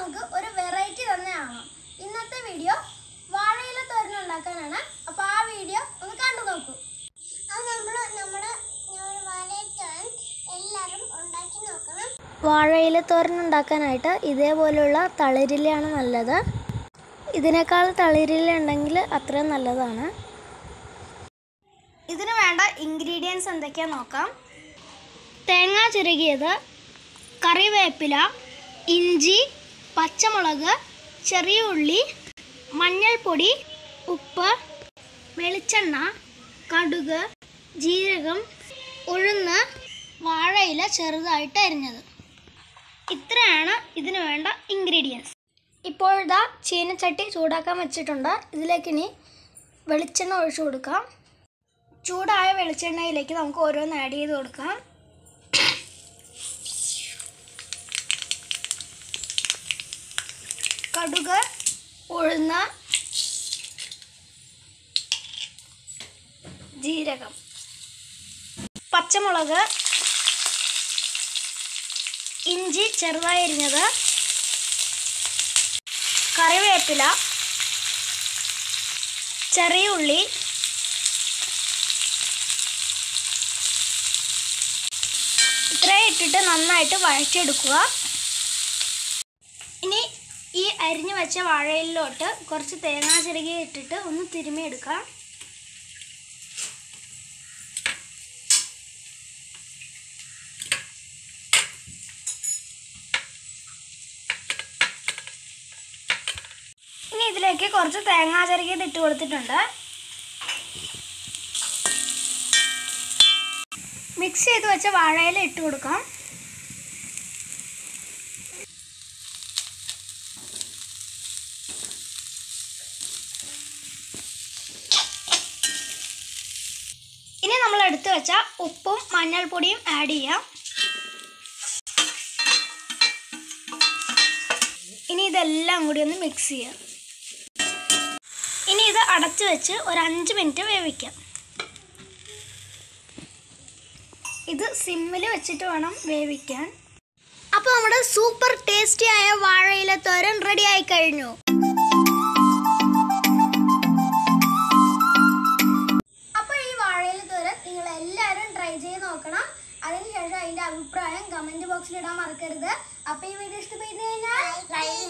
നമുക്ക് ഒരു വെറൈറ്റി തന്നെ കാണാം ഇന്നത്തെ വീഡിയോ വാഴയില തോരൻ ഉണ്ടാക്കാനാണ് അപ്പൊ ആ വീഡിയോ ഒന്ന് കണ്ടു നോക്കൂ അത് നമ്മൾ നമ്മുടെ വാഴത്തോരൻ എല്ലാവരും ഉണ്ടാക്കി നോക്കണം വാഴയില തോരൻ ഉണ്ടാക്കാനായിട്ട് ഇതേപോലുള്ള തളിരിലയാണ് നല്ലത് ഇതിനേക്കാൾ തളിരില ഉണ്ടെങ്കിൽ അത്രയും നല്ലതാണ് ഇതിന് വേണ്ട ഇൻഗ്രീഡിയൻസ് എന്തൊക്കെയാണെന്ന് നോക്കാം തേങ്ങ ചിരകിയത് കറിവേപ്പില ഇഞ്ചി പച്ചമുളക് ചെറിയ ഉള്ളി മഞ്ഞൾപ്പൊടി ഉപ്പ് വെളിച്ചെണ്ണ കടുക് ജീരകം ഉഴുന്ന് വാഴയില ചെറുതായിട്ട് അരിഞ്ഞത് ഇത്രയാണ് ഇതിന് വേണ്ട ഇൻഗ്രീഡിയൻസ് ഇപ്പോഴിതാ ചീനച്ചട്ടി ചൂടാക്കാൻ വെച്ചിട്ടുണ്ട് ഇതിലേക്ക് ഇനി വെളിച്ചെണ്ണ ഒഴിച്ചു കൊടുക്കാം ചൂടായ വെളിച്ചെണ്ണയിലേക്ക് നമുക്ക് ഓരോന്ന് ആഡ് ചെയ്ത് കൊടുക്കാം കടുക് ഉഴുന്ന് ജീരകം പച്ചമുളക് ഇഞ്ചി ചെറുതായി അരിഞ്ഞത് കറിവേപ്പില ചെറിയ ഉള്ളി ഇത്രയും ഇട്ടിട്ട് നന്നായിട്ട് വഴറ്റിയെടുക്കുക ഇനി ഈ അരിഞ്ഞു വെച്ച വാഴയിലോട്ട് കുറച്ച് തേങ്ങാ ചിരകി ഇട്ടിട്ട് ഒന്ന് തിരുമിയെടുക്കാം ഇനി ഇതിലേക്ക് കുറച്ച് തേങ്ങാ ചിരകിയത് ഇട്ട് കൊടുത്തിട്ടുണ്ട് മിക്സ് ചെയ്ത് വെച്ച വാഴയില ഇട്ട് കൊടുക്കാം ഇനി നമ്മൾ എടുത്തു വെച്ച ഉപ്പും മഞ്ഞൾപ്പൊടിയും ആഡ് ചെയ്യാം ഇനി ഇതെല്ലാം കൂടി ഒന്ന് മിക്സ് ചെയ്യാം ഇനി ഇത് അടച്ചു വെച്ച് ഒരു അഞ്ച് മിനിറ്റ് വേവിക്കാം ഇത് സിമ്മിൽ വെച്ചിട്ട് വേണം വേവിക്കാൻ അപ്പോൾ നമ്മുടെ സൂപ്പർ ടേസ്റ്റി ആയ വാഴയില തോരൻ റെഡി ആയി കഴിഞ്ഞു അപ്പോൾ ഈ വാഴയില തോരൻ നിങ്ങൾ എല്ലാവരും ട്രൈ ചെയ്ത് നോക്കണം അതിനുശേഷം അതിന്റെ അഭിപ്രായം കമന്റ് ബോക്സിൽ ഇടാൻ മറക്കരുത് അപ്പോൾ ഈ വീഡിയോ ഇഷ്ടപ്പെട്ടു കഴിഞ്ഞാൽ ലൈക്ക്